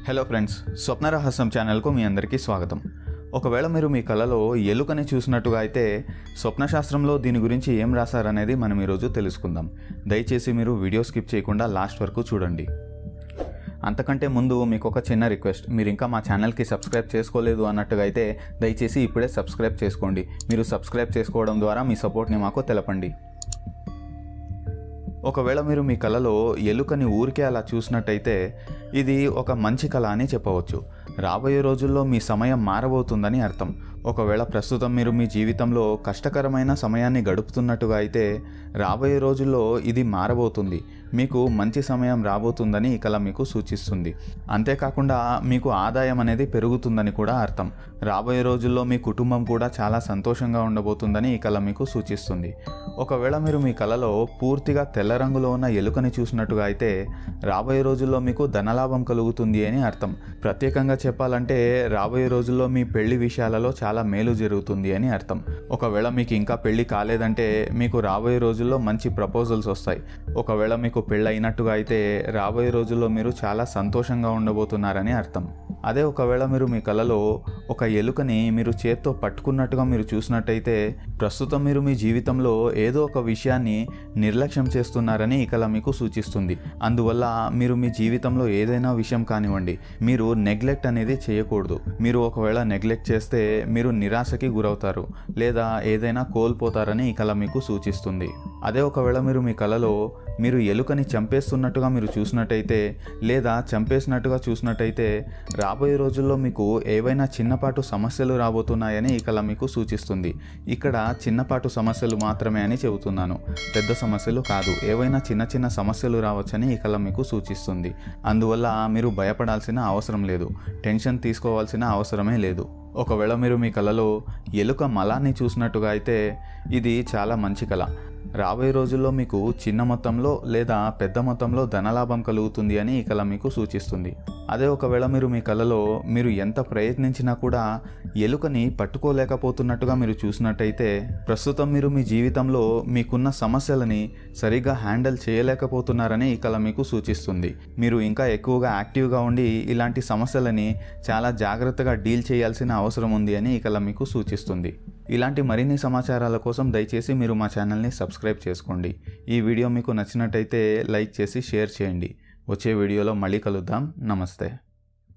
hello friends స్వప్నరహస్యం ఛానల్కు మీ అందరికీ స్వాగతం ఒకవేళ మీరు మీ కళలో ఎలుకని చూసినట్టుగా అయితే స్వప్నశాస్త్రంలో దీని గురించి ఏం రాశారనేది మనం ఈరోజు తెలుసుకుందాం దయచేసి మీరు వీడియో స్కిప్ చేయకుండా లాస్ట్ వరకు చూడండి అంతకంటే ముందు మీకు ఒక చిన్న రిక్వెస్ట్ మీరు ఇంకా మా ఛానల్కి సబ్స్క్రైబ్ చేసుకోలేదు అన్నట్టుగా అయితే దయచేసి ఇప్పుడే సబ్స్క్రైబ్ చేసుకోండి మీరు సబ్స్క్రైబ్ చేసుకోవడం ద్వారా మీ సపోర్ట్ని మాకు తెలపండి ఒకవేళ మీరు మీ కళలో ఎలుకని ఊరికే అలా చూసినట్టయితే ఇది ఒక మంచి కళ అని చెప్పవచ్చు రాబోయే రోజుల్లో మీ సమయం మారబోతుందని అర్థం ఒకవేళ ప్రస్తుతం మీరు మీ జీవితంలో కష్టకరమైన సమయాన్ని గడుపుతున్నట్టుగా అయితే రాబోయే రోజుల్లో ఇది మారబోతుంది మీకు మంచి సమయం రాబోతుందని ఈ కళ మీకు సూచిస్తుంది అంతేకాకుండా మీకు ఆదాయం అనేది పెరుగుతుందని కూడా అర్థం రాబోయే రోజుల్లో మీ కుటుంబం కూడా చాలా సంతోషంగా ఉండబోతుందని ఈ కళ మీకు సూచిస్తుంది ఒకవేళ మీరు మీ కళలో పూర్తిగా తెల్ల రంగులో ఉన్న ఎలుకని చూసినట్టుగా అయితే రాబోయే రోజుల్లో మీకు ధనలాభం కలుగుతుంది అని అర్థం ప్రత్యేకంగా చెప్పాలంటే రాబోయే రోజుల్లో మీ పెళ్లి విషయాలలో చాలా మేలు జరుగుతుంది అని అర్థం ఒకవేళ మీకు ఇంకా పెళ్లి కాలేదంటే మీకు రాబోయే రోజుల్లో మంచి ప్రపోజల్స్ వస్తాయి ఒకవేళ మీకు పెళ్ళి అయినట్టుగా అయితే రాబోయే రోజుల్లో మీరు చాలా సంతోషంగా ఉండబోతున్నారని అర్థం అదే ఒకవేళ మీరు మీ కళలో ఒక ఎలుకని మీరు చేత్తో పట్టుకున్నట్టుగా మీరు చూసినట్టయితే ప్రస్తుతం మీరు మీ జీవితంలో ఏదో ఒక విషయాన్ని నిర్లక్ష్యం చేస్తున్నారని ఈ కళ మీకు సూచిస్తుంది అందువల్ల మీరు మీ జీవితంలో ఏదైనా విషయం కానివ్వండి మీరు నెగ్లెక్ట్ అనేది చేయకూడదు మీరు ఒకవేళ నెగ్లెక్ట్ చేస్తే మీరు నిరాశకి గురవుతారు లేదా ఏదైనా కోల్పోతారని ఈ కళ మీకు సూచిస్తుంది అదే ఒకవేళ మీరు మీ కళలో మీరు ఎలుకని చంపేస్తున్నట్టుగా మీరు చూసినట్టయితే లేదా చంపేసినట్టుగా చూసినట్టయితే రాబోయే రోజుల్లో మీకు ఏవైనా చిన్నపాటు సమస్యలు రాబోతున్నాయని ఈ కళ మీకు సూచిస్తుంది ఇక్కడ చిన్నపాటు సమస్యలు మాత్రమే అని చెబుతున్నాను పెద్ద సమస్యలు కాదు ఏవైనా చిన్న చిన్న సమస్యలు రావచ్చని ఈ కళ మీకు సూచిస్తుంది అందువల్ల మీరు భయపడాల్సిన అవసరం లేదు టెన్షన్ తీసుకోవాల్సిన అవసరమే లేదు ఒకవేళ మీరు మీ కళలో ఎలుక మలాన్ని చూసినట్టుగా అయితే ఇది చాలా మంచి కళ రాబోయే రోజుల్లో మీకు చిన్న మొత్తంలో లేదా పెద్ద మొత్తంలో ధనలాభం కలుగుతుంది అని ఈ కళ మీకు సూచిస్తుంది అదే ఒకవేళ మీరు మీ కళలో మీరు ఎంత ప్రయత్నించినా కూడా ఎలుకని పట్టుకోలేకపోతున్నట్టుగా మీరు చూసినట్టయితే ప్రస్తుతం మీరు మీ జీవితంలో మీకున్న సమస్యలని సరిగ్గా హ్యాండిల్ చేయలేకపోతున్నారని ఈ కళ మీకు సూచిస్తుంది మీరు ఇంకా ఎక్కువగా యాక్టివ్గా ఉండి ఇలాంటి సమస్యలని చాలా జాగ్రత్తగా డీల్ చేయాల్సిన అవసరం ఉంది అని ఈ కళ మీకు సూచిస్తుంది ఇలాంటి మరిన్ని సమాచారాల కోసం దయచేసి మీరు మా ఛానల్ని సబ్స్క్రైబ్ చేసుకోండి ఈ వీడియో మీకు నచ్చినట్టయితే లైక్ చేసి షేర్ చేయండి వచ్చే వీడియోలో మళ్ళీ కలుద్దాం నమస్తే